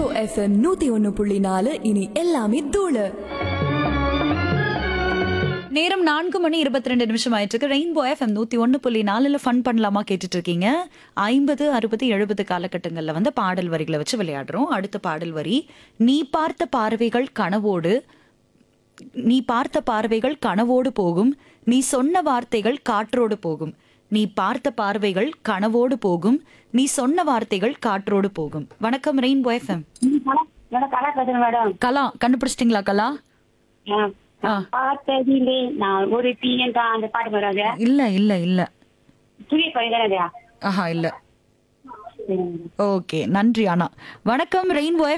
Rainbow FM நூத்தி ஒன்னு புள்ளி நாலு இனி எல்லாமே தூளு நேரம் நான்கு மணி இருபத்தி ரெண்டு நிமிஷம் ஆயிட்டு இருக்கு ரெயின்போ எஃப்எம் நூத்தி ஒன்னு புள்ளி நாலுல ஃபன் பண்ணலாமா கேட்டுட்டு இருக்கீங்க ஐம்பது அறுபது எழுபது காலகட்டங்கள்ல வந்து பாடல் வரிகளை வச்சு விளையாடுறோம் அடுத்த பாடல் வரி நீ பார்த்த பார்வைகள் கனவோடு நீ பார்த்த பார்வைகள் கனவோடு போகும் நீ சொன்ன வார்த்தைகள் காற்றோடு போகும் நீ பார்த்த பார்வைகள் கனவோடு போகும் நீ சொன்ன வார்த்தைகள் காற்றோடு போகும் வணக்கம் ரெயின்போ எஃப்எம் மேடம் கலா பேசுறேன் மேடம் கலா கண்டுபிடிச்சிட்டிங்களா கலா ஆ. ஆ. பார்த்ததிலே நான் ஒரு தீயன் தான் அந்த பாட்டு மேடம் அது இல்ல இல்ல இல்ல துணி பணி தானே அது ஆஹா இல்ல சரிங்க. ஓகே நன்றி அண்ணா வணக்கம் ரெயின்போ